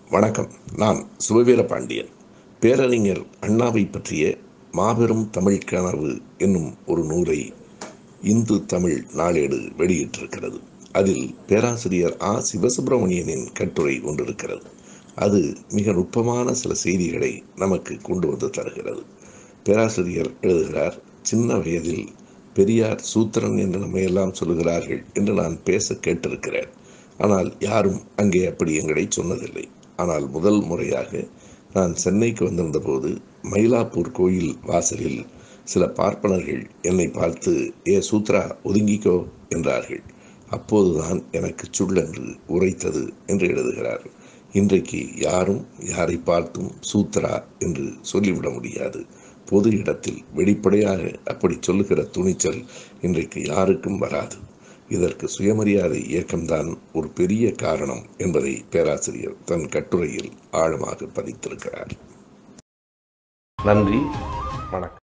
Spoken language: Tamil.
வணக்கம் நான் சுபவீர பாண்டியன் பேரறிஞர் அண்ணாவை பற்றிய மாபெரும் தமிழ் கனவு என்னும் ஒரு நூலை இந்து தமிழ் நாளேடு வெளியிட்டிருக்கிறது அதில் பேராசிரியர் ஆ சிவசுப்பிரமணியனின் கட்டுரை ஒன்றிருக்கிறது அது மிக நுட்பமான சில செய்திகளை நமக்கு கொண்டு வந்து தருகிறது பேராசிரியர் எழுதுகிறார் சின்ன வயதில் பெரியார் சூத்திரன் என்று நம்மையெல்லாம் சொல்லுகிறார்கள் என்று நான் பேச கேட்டிருக்கிறேன் ஆனால் யாரும் அங்கே அப்படி எங்களை சொன்னதில்லை ஆனால் முதல் முறையாக நான் சென்னைக்கு வந்திருந்த போது மயிலாப்பூர் கோயில் வாசலில் சில பார்ப்பனர்கள் என்னை பார்த்து ஏ சூத்ரா ஒதுங்கிக்கோ என்றார்கள் அப்போதுதான் எனக்கு சுள்ளென்று உரைத்தது என்று எழுதுகிறார் இன்றைக்கு யாரும் யாரை பார்த்தும் சூத்ரா என்று சொல்லிவிட முடியாது பொது இடத்தில் வெளிப்படையாக அப்படி சொல்லுகிற துணிச்சல் இன்றைக்கு யாருக்கும் வராது இதற்கு சுயமரியாதை இயக்கம்தான் ஒரு பெரிய காரணம் என்பதை பேராசிரியர் தன் கட்டுரையில் ஆழமாக பதித்திருக்கிறார் நன்றி வணக்கம்